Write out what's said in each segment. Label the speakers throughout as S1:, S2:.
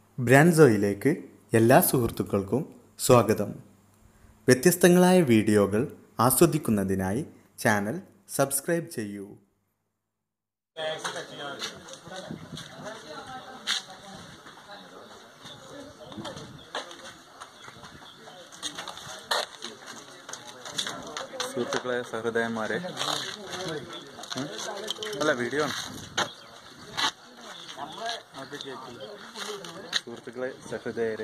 S1: ബ്രാൻസോയിലേക്ക് എല്ലാ സുഹൃത്തുക്കൾക്കും സ്വാഗതം വ്യത്യസ്തങ്ങളായ വീഡിയോകൾ ആസ്വദിക്കുന്നതിനായി ചാനൽ സബ്സ്ക്രൈബ് ചെയ്യൂ
S2: സുഹൃത്തുക്കളെ സഹൃദയന്മാരെ ഉം? അല്ല വീഡിയോ ആണ് സുഹൃത്തുക്കളെ സഹൃദയരെ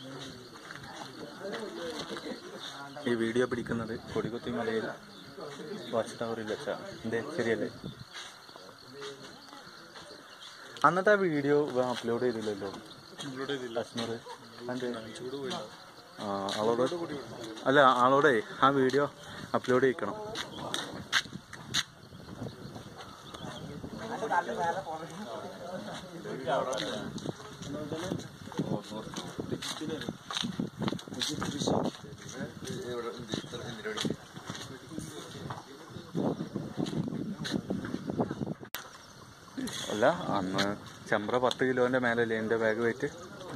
S2: ഈ വീഡിയോ പിടിക്കുന്നത് കൊടികുത്തി മലയിൽ വാച്ച് ടവറിൽ വെച്ചാണ് എന്തേ ശരിയല്ലേ അന്നത്തെ ആ വീഡിയോ അപ്ലോഡ് ചെയ്തില്ലല്ലോ അസ്മർ ആ ആളോട് അല്ല ആളോടെ ആ വീഡിയോ അപ്ലോഡ് ചെയ്യിക്കണം അല്ല അന്ന് ചെമ്പ്ര പത്ത് കിലോന്റെ മേലല്ലേ എന്റെ ബാഗ് വെയിറ്റ്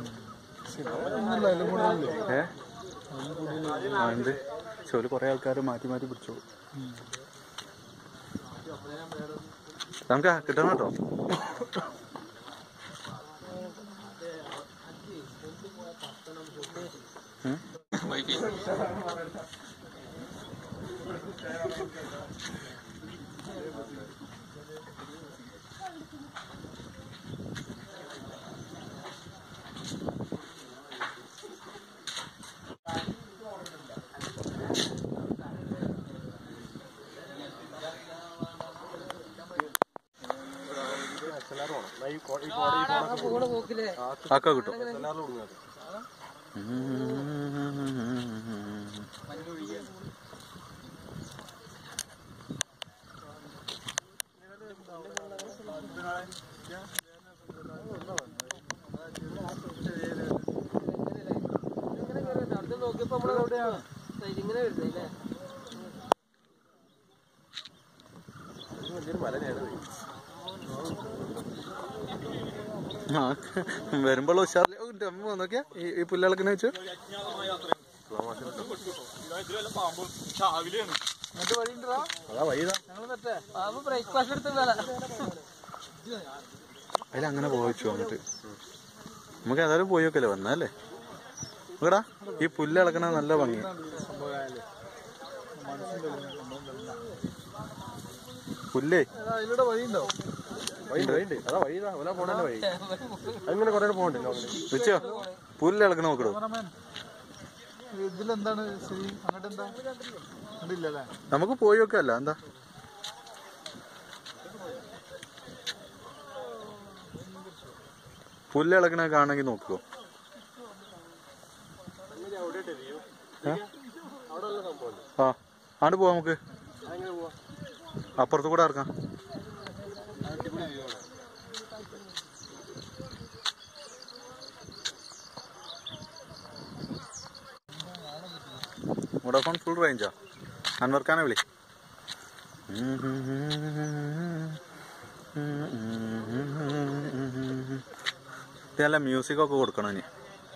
S2: ഏ ആ എന്ത് ചോല് കുറെ ആൾക്കാർ മാറ്റി മാറ്റി പിടിച്ചു നമുക്ക് കിട്ടണം കേട്ടോ ഉം? ആക്ക കിട്ടും
S3: ഇങ്ങനെ വരുന്നില്ലേ
S2: ആ വരുമ്പോൾ ഉഷാറില്ല ഓ, എൻ്റെ അമ്മ നോക്കിയാ ഈ ഈ പുല്ലളക്കിനെ വെച്ച്
S3: എന്നിട്ട് വഴി ഉണ്ടോ ഞങ്ങൾ പറ്റേ പാമ്പ് ബ്രേക്ക്ഫാസ്റ്റ് എടുത്തുണ്ടല്ല
S2: അതിലങ്ങനെ പോയിച്ചു വന്നിട്ട് നമുക്ക് ഏതായാലും പോയി നോക്കല്ലേ വന്നല്ലേ നോക്കടാ ഈ പുല്ല് ഇളക്കണ നല്ല ഭംഗി പുല്ലേ
S3: അതിലൂടെ വഴി ഉണ്ടോ
S2: വെച്ചോ പുല്ല് ഇളക്കണ നോക്കടോ
S3: ഇതിലെന്താണ് സ്ഥിതി അങ്ങോട്ട് എന്താ ഇല്ലല്ലേ
S2: നമുക്ക് പോയി നോക്കല്ല എന്താ പുല്ല് ഇളക്കണ കാണണമെങ്കിൽ നോക്കുവോ ഏ? ആ ആണ്ട് പോവാ നമുക്ക് അപ്പുറത്ത് കൂടെ ഇറക്കാം വോഡോഫോൺ ഫുൾ റേഞ്ചാ അൻവർക്കാനെ വിളി ഇതല്ല മ്യൂസിക് ഒക്കെ കൊടുക്കണം ഇനി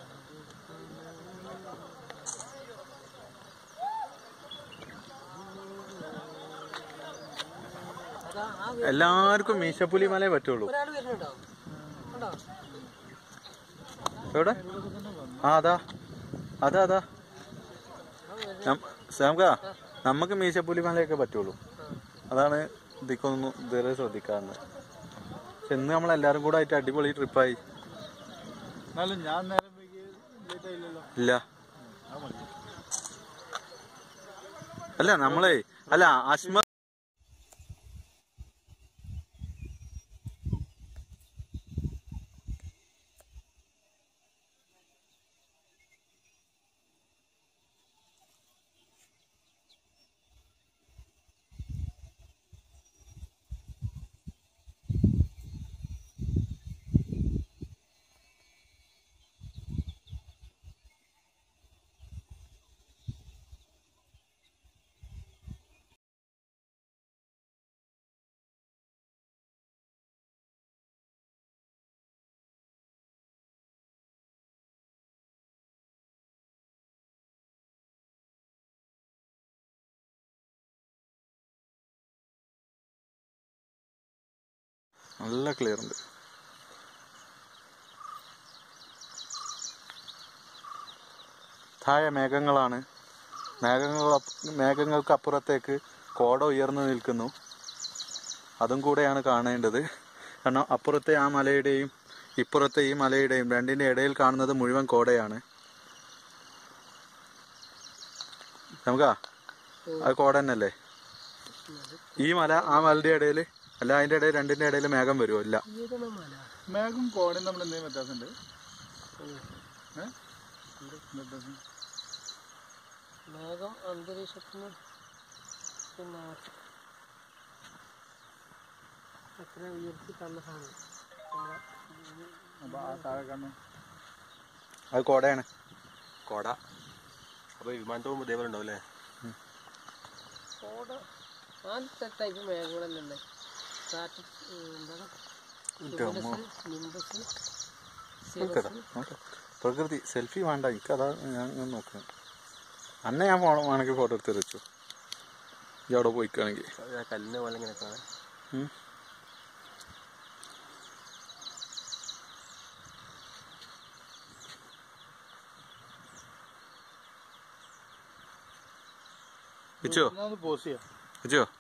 S2: എല്ലാവർക്കും മീശപ്പുലി മലയെ പറ്റുള്ളൂ
S3: ഒരാൾ വരുന്നുണ്ടോ ഉണ്ടോ
S2: എവിടെ ആ അതാ അതാ അതാ നമുക്ക് നമുക്ക് മീശപ്പുലി മലയൊക്കെ പറ്റുള്ളൂ അതാണ് ഇതിക്കൊന്നും ഇതുവരെ ശ്രദ്ധിക്കാറുണ്ട് പക്ഷെ ഇന്ന് നമ്മളെല്ലാരും കൂടെ ആയിട്ട് അടിപൊളി ട്രിപ്പായി
S3: എന്നാലും ഞാൻ നേരം ലേറ്റ് ആയില്ലല്ലോ
S2: ഇല്ല അല്ല നമ്മളെ അല്ല അശ്മ നല്ല ക്ലിയർ ഉണ്ട് താഴെ മേഘങ്ങളാണ് മേഘങ്ങൾ മേഘങ്ങൾക്ക് അപ്പുറത്തേക്ക് കോട ഉയർന്നു നിൽക്കുന്നു അതും കൂടെയാണ് കാണേണ്ടത് കാരണം അപ്പുറത്തെ ആ മലയുടെയും ഇപ്പുറത്തെ ഈ മലയുടെയും രണ്ടിന്റെ ഇടയിൽ കാണുന്നത് മുഴുവൻ കോടയാണ് നമുക്കാ അത് കോട തന്നെയല്ലേ ഈ മല ആ മലയുടെ ഇടയിൽ അല്ല അതിന്റെ ഇടയിൽ രണ്ടിന്റെ ഇടയിൽ മേഘം വരുമോ ഇല്ല
S3: ഏതാണ് മല
S4: മേഘം കോടയും തമ്മിൽ എന്തെങ്കിലും വ്യത്യാസമുണ്ട് ഏഹ് വ്യത്യാസം
S3: മേഘം അന്തരീക്ഷത്തിന് പിന്നെ എത്ര ഉയർത്തി തന്ന സാധനം നമ്മളെ
S4: അപ്പൊ ആ താഴെ കാണുന്ന
S2: അത് കോടയാണ്
S5: കോട അപ്പൊ വിമാനത്ത് പോകുമ്പോ ഇതേപോലെ ഉണ്ടാവും അല്ലേ
S3: കോട ആ ടൈപ്പ് മേഘങ്ങളെല്ലാം ഉണ്ട് കാറ്റ് എന്താണ് നിംബസ്
S2: നോക്കട്ടെ, നോക്കട്ടെ. പ്രകൃതി സെൽഫി വേണ്ട എനിക്ക് അതാ ഞാൻ ഇങ്ങനെ നോക്കുന്നത് അന്നെ ഞാൻ ഫോൺ വേണമെങ്കിൽ ഫോട്ടോ എടുത്ത് വെച്ചു ഈ അവിടെ പോയിക്കാണെങ്കിൽ
S5: ആ കല്ലിന്റെ പോലെ ഇങ്ങനെ കാണാൻ
S2: വെച്ചോ
S4: പോസ് ചെയ്യാം
S2: വെച്ചോ